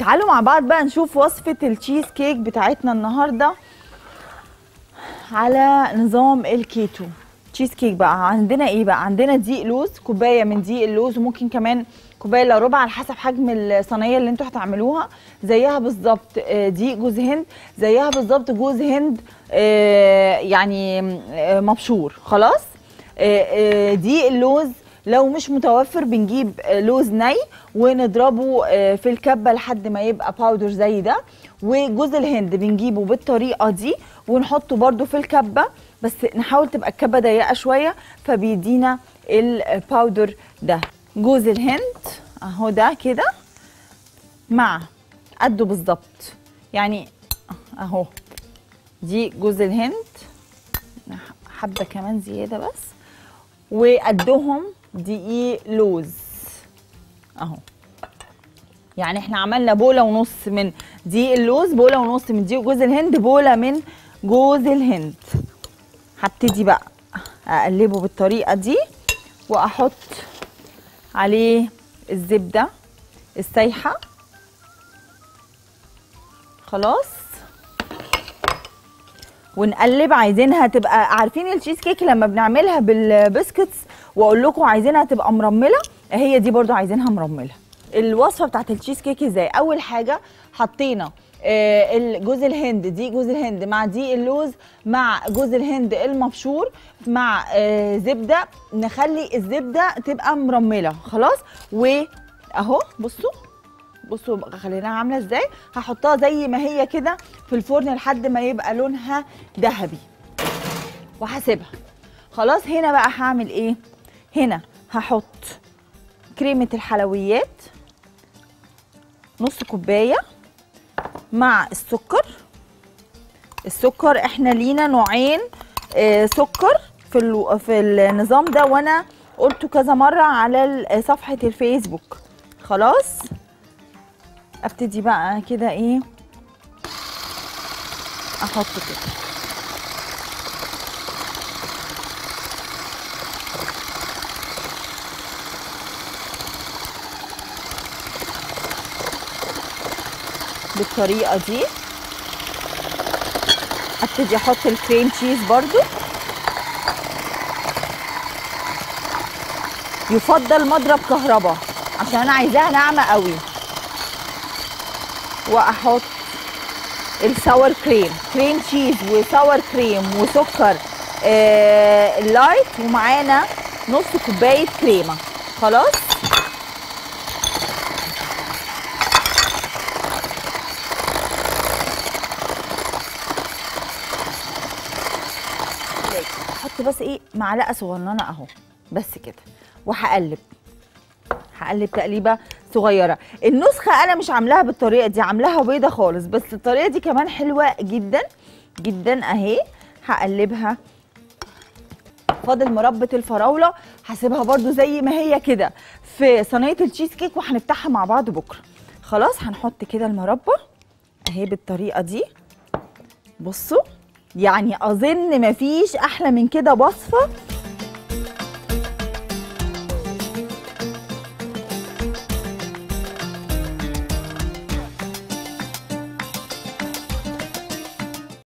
تعالوا مع بعض بقى نشوف وصفة التشيز كيك بتاعتنا النهاردة على نظام الكيتو تشيز كيك بقى عندنا ايه بقى عندنا دقيق لوز كوبايه من دقيق اللوز وممكن كمان كوبايه الا ربع على حسب حجم الصينيه اللي انتوا هتعملوها زيها بالظبط آه، دقيق جوز هند زيها بالظبط جوز هند آه، يعني آه، مبشور خلاص آه، آه، دقيق اللوز لو مش متوفر بنجيب آه، لوز ني ونضربه آه، في الكبه لحد ما يبقى باودر زي ده وجوز الهند بنجيبه بالطريقه دي ونحطه برده في الكبه بس نحاول تبقى الكبه ضيقه شويه فبيدينا الباودر ده جوز الهند اهو ده كده مع قده بالظبط يعني اهو دي جوز الهند حبه كمان زياده بس وقدهم دقيق لوز اهو يعني احنا عملنا بوله ونص من دقيق اللوز بوله ونص من دقيق جوز الهند بوله من جوز الهند هبتدي بقى اقلبه بالطريقه دي واحط عليه الزبده السايحه خلاص ونقلب عايزينها تبقى عارفين التشيز كيك لما بنعملها بالبسكتس واقول لكم عايزينها تبقى مرمله هي دي برضو عايزينها مرمله الوصفه بتاعت التشيز كيك ازاي اول حاجه حطينا آه، الجوز الهند دي جوز الهند مع دي اللوز مع جوز الهند المبشور مع آه، زبده نخلي الزبده تبقى مرمله خلاص واهو بصوا بصوا بقى خليناها عامله ازاي هحطها زي ما هي كده في الفرن لحد ما يبقى لونها ذهبي وهسيبها خلاص هنا بقى هعمل ايه هنا هحط كريمه الحلويات نص كوبايه مع السكر السكر احنا لينا نوعين آه، سكر في الو- في النظام ده وانا قلته كذا مره على ال- صفحه الفيسبوك خلاص ابتدي بقى كده ايه احط كده بالطريقه دي ابتدي احط الكريم تشيز برضو يفضل مضرب كهرباء عشان انا عايزاها ناعمه قوي واحط الساور كريم كريم تشيز وساور كريم وسكر آه لايت ومعانا نص كوبايه كريمه خلاص احط بس ايه معلقه صغننه اهو بس كده وهقلب هقلب تقليبه صغيره النسخه انا مش عاملاها بالطريقه دي عاملاها بيضه خالص بس الطريقه دي كمان حلوه جدا جدا اهي هقلبها فاضل مربى الفراوله هسيبها برده زي ما هي كده في صينيه التشيز كيك وهنفتحها مع بعض بكره خلاص هنحط كده المربى اهي بالطريقه دي بصوا يعني اظن مفيش احلى من كده وصفه